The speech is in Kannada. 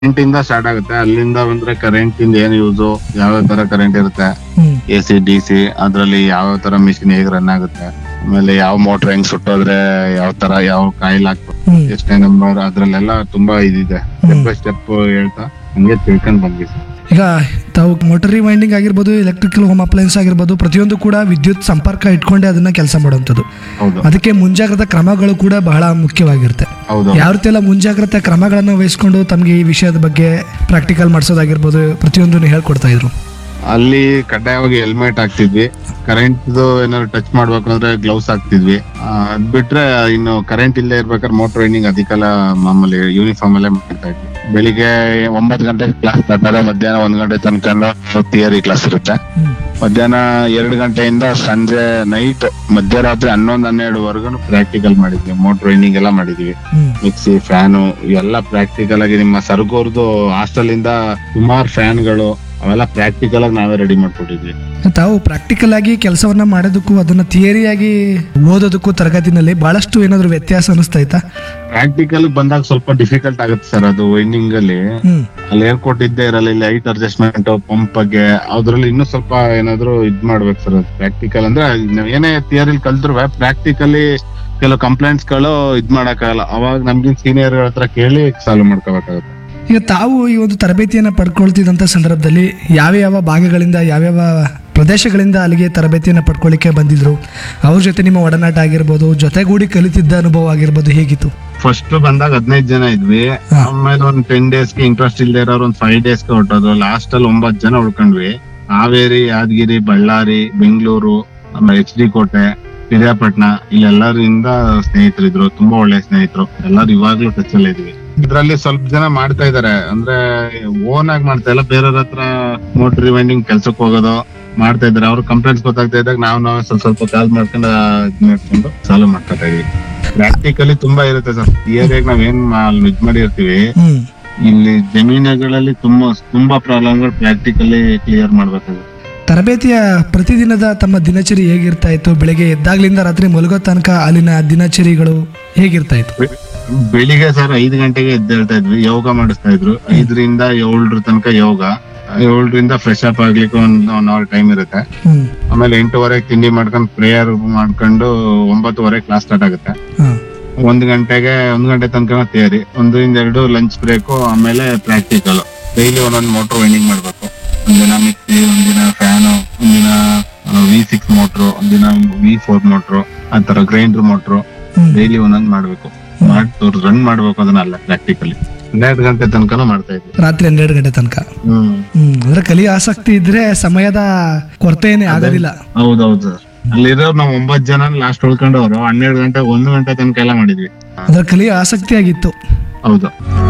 ಕರೆಂಟ್ ಇಂದ ಸ್ಟಾರ್ಟ್ ಆಗುತ್ತೆ ಅಲ್ಲಿಂದ ಬಂದ್ರೆ ಕರೆಂಟ್ ಇಂದ ಏನ್ ಯೂಸ್ ಯಾವ ತರ ಕರೆಂಟ್ ಇರುತ್ತೆ hmm A C D C ಅದ್ರಲ್ಲಿ ಯಾವ ತರ ಮಿಷಿನ್ ಹೇಗ್ ರನ್ ಆಗುತ್ತೆ ಆಮೇಲೆ ಯಾವ ಮೋಟರ್ ಹೆಂಗ್ ಸುಟ್ಟೋದ್ರೆ ಯಾವ ತರ ಯಾವ ಕಾಯಿಲ್ ಹಾಕ್ಬೇಕು ಹ್ಮ್ ಎಷ್ಟನೇ ನಂಬರ್ ಅದ್ರಲ್ಲೆಲ್ಲ ತುಂಬಾ ಇದಿದೆ ಸ್ಟೆಪ್ ಬೈ ಸ್ಟೆಪ್ ಹೇಳ್ತಾ ಹಂಗೆ ತಿಳ್ಕೊಂಡ್ ಬಂದ್ವಿ ಸರ್ ಈಗ ತಾವು ಮೋಟರಿ ವೈಂಡಿಂಗ್ ಆಗಿರ್ಬೋದು ಎಲೆಕ್ಟ್ರಿಕಲ್ ಹೋಮ್ ಅಪ್ಲಯನ್ಸ್ ಆಗಿರ್ಬೋದು ಪ್ರತಿಯೊಂದು ಕೂಡ ವಿದ್ಯುತ್ ಸಂಪರ್ಕ ಇಟ್ಕೊಂಡೆ ಅದನ್ನ ಕೆಲಸ ಮಾಡುವಂಥದ್ದು ಹೌದು ಅದಕ್ಕೆ ಮುಂಜಾಗ್ರತಾ ಕ್ರಮಗಳು ಕೂಡ ಬಹಳ ಮುಖ್ಯವಾಗಿರುತ್ತೆ ಹೌದು ಯಾವ ರೀತಿ ಎಲ್ಲ ಮುಂಜಾಗ್ರತಾ ಕ್ರಮಗಳನ್ನು ವಹಿಸ್ಕೊಂಡು ತಮಗೆ ಈ ವಿಷಯದ ಬಗ್ಗೆ ಪ್ರಾಕ್ಟಿಕಲ್ ಮಾಡಿಸೋದಾಗಿರ್ಬೋದು ಪ್ರತಿಯೊಂದನ್ನು ಹೇಳ್ಕೊಡ್ತಾ ಇದ್ರು ಅಲ್ಲಿ ಕಡ್ಡಾಯವಾಗಿ ಹೆಲ್ಮೆಟ್ ಹಾಕ್ತಿದ್ವಿ ಕರೆಂಟ್ ಏನಾದ್ರು ಟಚ್ ಮಾಡ್ಬೇಕು ಅಂದ್ರೆ ಗ್ಲೌಸ್ ಹಾಕ್ತಿದ್ವಿ ಆ, ಅದ್ ಬಿಟ್ರೆ ಇನ್ನು ಕರೆಂಟ್ ಇಲ್ಲದೆ ಇರ್ಬೇಕಾದ್ರೆ ಮೋಟರ್ ರೈಡಿಂಗ್ ಅದಕ್ಕೆಲ್ಲ ಮಾಮೂಲಿ ಯೂನಿಫಾರ್ಮ್ ಅಲ್ಲೇ ಮಾಡ್ತಾ ಇದ್ವಿ ಬೆಳಿಗ್ಗೆ ಒಂಬತ್ತು ಗಂಟೆಗೆ ಕ್ಲಾಸ್ ಸ್ಟಾರ್ಟ್ ಆದ್ರೆ ಮಧ್ಯಾಹ್ನ ಒಂದ್ ಗಂಟೆ ತನಕ ಥಿಯರಿ ಕ್ಲಾಸ್ ಇರುತ್ತೆ ಮಧ್ಯಾಹ್ನ ಎರಡು ಗಂಟೆಯಿಂದ ಸಂಜೆ ನೈಟ್ ಮಧ್ಯರಾತ್ರಿ ಹನ್ನೊಂದು ಹನ್ನೆರಡುವರೆಗೂ ಪ್ರಾಕ್ಟಿಕಲ್ ಮಾಡಿದ್ವಿ ಮೋಟರ್ ರೈಡಿಂಗ್ ಎಲ್ಲ ಮಾಡಿದ್ವಿ ಹ್ಮ್ ಮಿಕ್ಸಿ ಫ್ಯಾನು ಇವೆಲ್ಲ ಪ್ರಾಕ್ಟಿಕಲ್ ಆಗಿ ನಿಮ್ಮ ಸರ್ಗೋರ್ದು ಹಾಸ್ಟೆಲ್ ಇಂದ ಸುಮಾರು ಫ್ಯಾನ್ಗಳು ಅವೆಲ್ಲ ಪ್ರಾಕ್ಟಿಕಲ್ ಆಗಿ ನಾವೇ ರೆಡಿ ಮಾಡ್ಕೊಟ್ಟಿದ್ವಿ ತಾವು ಪ್ರಾಕ್ಟಿಕಲ್ ಆಗಿ ಕೆಲಸವನ್ನ ಮಾಡೋದಕ್ಕೂ ಅದನ್ನ ಥಿಯರಿಯಾಗಿ ಓದೋದಕ್ಕೂ ತರಗತಿನಲ್ಲಿ ಬಹಳಷ್ಟು ಏನಾದ್ರು ವ್ಯತ್ಯಾಸ ಅನಿಸ್ತಾ ಪ್ರಾಕ್ಟಿಕಲ್ ಬಂದಾಗ ಸ್ವಲ್ಪ ಡಿಫಿಕಲ್ಟ್ ಆಗುತ್ತೆ ಸರ್ ಅದು ವೈಂಡಿಂಗ್ ಅಲ್ಲಿ ಹ್ಮ್ ಅಲ್ಲಿ ಏರ್ಕೊಟ್ಟಿದ್ದೇ ಇರಲ್ಲ ಲೈಟ್ ಅಡ್ಜಸ್ಟ್ಮೆಂಟ್ ಪಂಪ್ ಬಗ್ಗೆ ಅದ್ರಲ್ಲಿ ಇನ್ನೂ ಸ್ವಲ್ಪ ಏನಾದ್ರು ಇದ್ ಮಾಡ್ಬೇಕು ಸರ್ ಪ್ರಾಕ್ಟಿಕಲ್ ಅಂದ್ರೆ ನಾವ್ ಏನೇ ಥಿಯರಿಲಿ ಕಲ್ತ್ರು ಪ್ರಾಕ್ಟಿಕಲಿ ಕೆಲವು ಕಂಪ್ಲೇಂಟ್ಸ್ ಗಳು ಇದ್ ಮಾಡಕ್ಕಾಗಲ್ಲ ಅವಾಗ ನಮ್ಗಿನ್ ಸೀನಿಯರ್ ಹತ್ರ ಕೇಳಿ ಸಾಲ್ವ್ ಮಾಡ್ಕೋಬೇಕಾಗುತ್ತೆ ಈಗ ತಾವು ಈ ಒಂದು ತರಬೇತಿಯನ್ನ ಪಡ್ಕೊಳ್ತಿದ್ದಂಥ ಸಂದರ್ಭದಲ್ಲಿ ಯಾವ ಯಾವ ಭಾಗಗಳಿಂದ ಯಾವ್ಯಾವ ಪ್ರದೇಶಗಳಿಂದ ಅಲ್ಲಿಗೆ ತರಬೇತಿಯನ್ನ ಪಡ್ಕೊಳ್ಳಿಕ್ಕೆ ಬಂದಿದ್ರು ಅವ್ರ ಜೊತೆ ನಿಮ್ಮ ಒಡನಾಟ ಆಗಿರ್ಬೋದು ಜೊತೆಗೂಡಿ ಕಲಿತಿದ್ದ ಅನುಭವ ಆಗಿರ್ಬೋದು ಹೇಗಿತ್ತು ಫಸ್ಟ್ ಬಂದಾಗ ಹದಿನೈದು ಜನ ಇದ್ವಿ ಹಾ. ಆಮೇಲೆ ಒಂದ್ ಟೆನ್ ಡೇಸ್ ಗೆ ಇಂಟ್ರೆಸ್ಟ್ ಇಲ್ದೇ ಇರೋರು ಒಂದ್ ಫೈವ್ ಡೇಸ್ ಗೆ ಹೊರಟೋದು ಲಾಸ್ಟ್ ಅಲ್ಲಿ ಒಂಬತ್ ಜನ ಉಳ್ಕೊಂಡ್ವಿ ಹಾವೇರಿ ಯಾದಗಿರಿ ಬಳ್ಳಾರಿ ಬೆಂಗಳೂರು ಆಮೇಲೆ ಎಚ್ ಡಿ ಕೋಟೆ ಪಿರಿಯಾಪಟ್ನ ಇಲ್ಲೆಲ್ಲರಿಂದ ಸ್ನೇಹಿತರಿದ್ರು ತುಂಬಾ ಒಳ್ಳೆ ಸ್ನೇಹಿತರು ಎಲ್ಲರೂ ಇವಾಗ್ಲೂ ಟಚ್ ಅಲ್ಲಿ ಇದ್ವಿ ಇದ್ರಲ್ಲಿ ಸ್ವಲ್ಪ ಜನ ಮಾಡ್ತಾ ಇದಾರೆ ಅಂದ್ರೆ ಓನ್ ಆಗಿ ಮಾಡ್ತಾ ಇಲ್ಲ ಬೇರೆಯವ್ರ ಹತ್ರ ಮೋಟರ್ ರಿವೈಂಡಿಂಗ್ ಕೆಲ್ಸಕ್ಕೆ ಹೋಗೋದು ಮಾಡ್ತಾ ಇದಾರೆ ಅವ್ರ ಕಂಪ್ಲೇಂಟ್ಸ್ ಗೊತ್ತಾಗ್ತಾ ಇದ್ದಾಗ ನಾವು ನಾವೇ ಸ್ವಲ್ಪ ಸ್ವಲ್ಪ ಕಾಲ್ ಮಾಡ್ಕೊಂಡು ಇದ್ ಮಾಡ್ಕೊಂಡು ಸಾಲ್ವ್ ಮಾಡ್ಕೊತಾ ಇದೀವಿ ಪ್ರಾಕ್ಟಿಕಲಿ ತುಂಬಾ ಇರುತ್ತೆ ಸರ್ ಥಿಯರಿಯಾಗಿ ನಾವೇನ್ ಮಾ- ಇದ್ ಮಾಡಿರ್ತೀವಿ ಹ್ಮ್ ಇಲ್ಲಿ ಜಮೀನುಗಳಲ್ಲಿ ತುಂಬಾ ತುಂಬಾ ಪ್ರಾಬ್ಲಮ್ಗಳು ಪ್ರಾಕ್ಟಿಕಲಿ ಕ್ಲಿಯರ್ ಮಾಡ್ಬೇಕಾಗುತ್ತೆ ತರಬೇತಿಯ ಪ್ರತಿದಿನದ ತಮ್ಮ ದಿನಚರಿ ಹೇಗಿರ್ತಾ ಇತ್ತು ಬೆಳಿಗ್ಗೆ ಎದ್ದಾಗ್ಲಿಂದ ರಾತ್ರಿ ಮಲಗೋ ತನಕ ಅಲ್ಲಿನ ದಿನಚರಿಗಳು ಹೇಗಿರ್ತಾ ಇತ್ತು ಬೆ- ಬೆಳಿಗ್ಗೆ ಸರ್ ಐದು ಗಂಟೆಗೆ ಎದ್ದೇಳ್ತಾ ಇದ್ವಿ ಯೋಗ ಮಾಡಿಸ್ತಾ ಇದ್ರು ಐದರಿಂದ ಏಳರ ತನಕ ಯೋಗ ಏಳರಿಂದ ಫ್ರೆಶ್ ಅಪ್ ಆಗ್ಲಿಕ್ಕೆ ಒಂದ್ ಒನ್ ಅವರ್ ಟೈಮ್ ಇರುತ್ತೆ ಹ್ಮ್ ಆಮೇಲೆ ಎಂಟುವರೆಗೆ ತಿಂಡಿ ಮಾಡ್ಕೊಂಡು ಪ್ರೇಯರ್ ಮಾಡ್ಕೊಂಡು ಒಂಬತ್ತುವರೆ ಕ್ಲಾಸ್ ಸ್ಟಾರ್ಟ್ ಆಗುತ್ತೆ ಹಾ ಒಂದ್ ಗಂಟೆಗೆ ಒಂದ್ ಗಂಟೆ ತನಕ ಥಿಯರಿ ಒಂದರಿಂದ ಎರಡು ಲಂಚ್ ಬ್ರೇಕು ಆಮೇಲೆ ಪ್ರಾಕ್ಟಿಕಲ್ ಡೈಲಿ ಒಂದೊಂದು ಮೋಟರ್ ವೈಂಡಿಂಗ್ ಮಾಡ್ಬೇಕು ಒಂದಿನ ಮಿಕ್ಸಿ ಒಂದಿನ ಫ್ಯಾನು ಒಂದಿನ ವಿ ಸಿಕ್ಸ್ ಮೋಟ್ರು ಒಂದಿನ ವಿ ಫೋರ್ ಮೋಟ್ರು ಆತರ ಗ್ರೈಂಡರ್ ಮೋಟ್ರು ಹ್ಮ್ ಡೈಲಿ ಒಂದೊಂದ್ ಮಾಡ್ಬೇಕು ಮಾಡಿ ರನ್ ಮಾಡ್ಬೇಕು ಅದನ್ನ ಅಲ್ಲ ಪ್ರಾಕ್ಟಿಕಲಿ ಹನ್ನೆರಡು ಗಂಟೆ ತನಕನೂ ಮಾಡ್ತಾ ಇದ್ವಿ ರಾತ್ರಿ ಹನ್ನೆರಡು ಗಂಟೆ ತನಕ ಹ್ಮ್ ಹ್ಮ್ ಅಂದ್ರೆ ಕಲಿಯ ಆಸಕ್ತಿ ಇದ್ರೆ ಸಮಯದ ಕೊರತೆ ಏನೇ ಆಗೋದಿಲ್ಲ ಹೌದೌದು ಸರ್ ಅಲ್ಲಿರೋ ನಾವು ಒಂಬತ್ ಜನ ಲಾಸ್ಟ್ ಉಳ್ಕೊಂಡವ್ರು ಹನ್ನೆರಡು ಗಂಟೆ ಒಂದು ಗಂಟೆ ತನಕ ಎಲ್ಲ ಮಾಡಿದ್ವಿ ಅದ್ರ ಕಲಿಯ ಆಸಕ್ತಿ ಆಗಿತ್ತು ಹೌದು